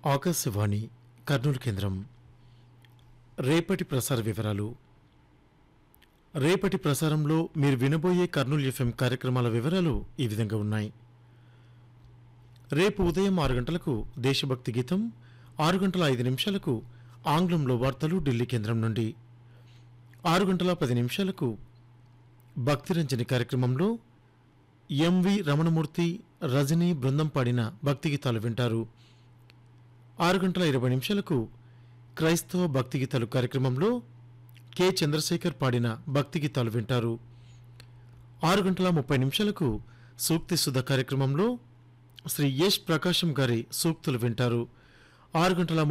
ఆకాశవాణి కర్నూలు కేంద్రం రేపటి ప్రసార వివరాలు రేపటి ప్రసారంలో మీరు వినబోయే కర్నూలు ఎఫ్ఎం కార్యక్రమాల వివరాలు ఈ విధంగా ఉన్నాయి రేపు ఉదయం ఆరు గంటలకు దేశభక్తి గీతం ఆరు గంటల ఐదు నిమిషాలకు ఆంగ్లంలో వార్తలు ఢిల్లీ కేంద్రం నుండి ఆరు గంటల పది నిమిషాలకు భక్తిరంజని కార్యక్రమంలో ఎంవి రమణమూర్తి రజనీ బృందం పాడిన భక్తి గీతాలు వింటారు ఆరు గంటల ఇరవై నిమిషాలకు క్రైస్తవ భక్తి గీతాలు కార్యక్రమంలో కె చంద్రశేఖర్ పాడిన భక్తి గీతాలు వింటారు ఆరు గంటల ముప్పై నిమిషాలకు సూక్తి సుధ కార్యక్రమంలో శ్రీ యశ్ ప్రకాశం గారి సూక్తులు వింటారు ఆరు గంటల